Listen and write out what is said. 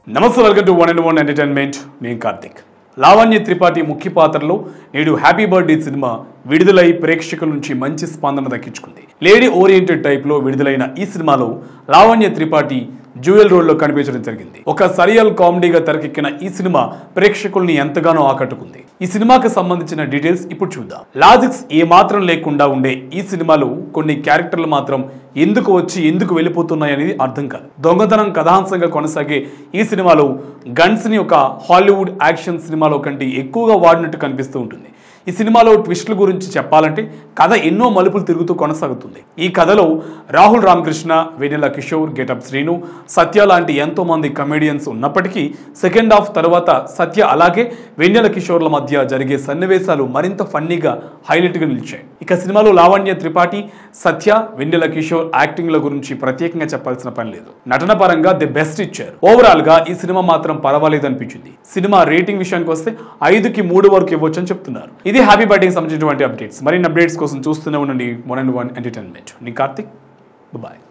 నమస్తే welcome to one and one entertainment నేను కార్తిక్ లావణ్య త్రిపాఠి ముఖ్య పాత్రలో నేడు హ్యాపీ బర్త్డే సినిమా విడుదలై ప్రేక్షకుల నుంచి మంచి స్పందన దక్కించుకుంది లేడీ ఓరియంటెడ్ టైప్ లో విడుదలైన ఈ సినిమాలో లావణ్య త్రిపాఠి జ్యూయల్ రోల్ లో కనిపించడం జరిగింది ఒక సరియల్ కామెడీగా తెరకెక్కిన ఈ సినిమా ప్రేక్షకుల్ని ఎంతగానో ఆకట్టుకుంది ఈ సినిమాకి సంబంధించిన డీటెయిల్స్ ఇప్పుడు చూద్దాం లాజిక్స్ ఏ మాత్రం లేకుండా ఉండే ఈ సినిమాలో కొన్ని క్యారెక్టర్లు మాత్రం ఎందుకు వచ్చి ఎందుకు వెళ్ళిపోతున్నాయి అనేది అర్థం కాదు దొంగతనం కథాంశంగా కొనసాగే ఈ సినిమాలో గన్స్ ని ఒక హాలీవుడ్ యాక్షన్ సినిమాలో కంటే ఎక్కువగా వాడినట్టు కనిపిస్తూ ఉంటుంది ఈ సినిమాలో ట్విస్టుల గురించి చెప్పాలంటే కథ ఎన్నో మలుపులు తిరుగుతూ కొనసాగుతుంది ఈ కథలో రాహుల్ రామకృష్ణ వెన్నెల కిషోర్ గెటప్ శ్రీను సత్య లాంటి ఎంతో మంది కమెడియన్స్ ఉన్నప్పటికీ సెకండ్ హాఫ్ తర్వాత సత్య అలాగే వెన్నెల కిషోర్ల మధ్య జరిగే సన్నివేశాలు మరింత ఫన్నీగా హైలైట్గా నిలిచాయి ఇక సినిమాలో లావణ్య త్రిపాఠి సత్య వెన్నెల కిషోర్ యాక్టింగ్ల గురించి ప్రత్యేకంగా చెప్పాల్సిన పని లేదు నటన పరంగా ది బెస్ట్ ఇచ్చారు ఓవరాల్ గా ఈ సినిమా మాత్రం పర్వాలేదు అనిపించింది సినిమా రేటింగ్ విషయానికి వస్తే ఐదుకి మూడు వరకు ఇవ్వచ్చు అని చెప్తున్నారు ఇది హ్యాపీ బర్త్డేకి సంబంధించినటువంటి అప్డేట్స్ మరిన్ని అప్డేట్స్ కోసం చూస్తూనే ఉండండి వన్ అండ్ వన్ ఎంటర్టైన్మెంట్ నీ కార్తిక్ బాయ్